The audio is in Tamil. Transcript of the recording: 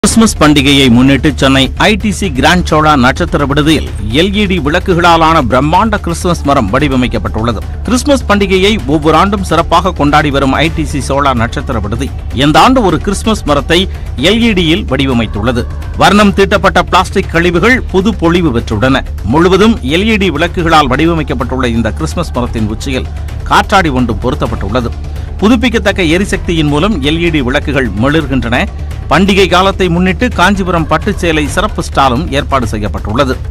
கிறிஸ்துமஸ் பண்டிகையை முன்னிட்டு சென்னை ஐடிசி கிராண்ட் சோழா நட்சத்திர விடுதியில் எல்இடி விளக்குகளாலான பிரம்மாண்ட கிறிஸ்துமஸ் மரம் வடிவமைக்கப்பட்டுள்ளது கிறிஸ்துமஸ் பண்டிகையை ஒவ்வொரு ஆண்டும் சிறப்பாக கொண்டாடி வரும் ஐடிசி சோழா நட்சத்திர விடுதி இந்த ஆண்டு ஒரு கிறிஸ்துமஸ் மரத்தை எல்இடியில் வடிவமைத்துள்ளது வர்ணம் தீட்டப்பட்ட பிளாஸ்டிக் கழிவுகள் புது பொலிவு பெற்றுள்ளன முழுவதும் எல்இடி விளக்குகளால் வடிவமைக்கப்பட்டுள்ள இந்த கிறிஸ்துமஸ் மரத்தின் உச்சியில் காற்றாடி ஒன்று பொருத்தப்பட்டுள்ளது புதுப்பிக்கத்தக்க எரிசக்தியின் மூலம் எல்இடி விளக்குகள் மிளிர்கின்றன பண்டிகை காலத்தை முன்னிட்டு காஞ்சிபுரம் பட்டுச்சேலை சிறப்பு ஸ்டாலும் ஏற்பாடு செய்யப்பட்டுள்ளது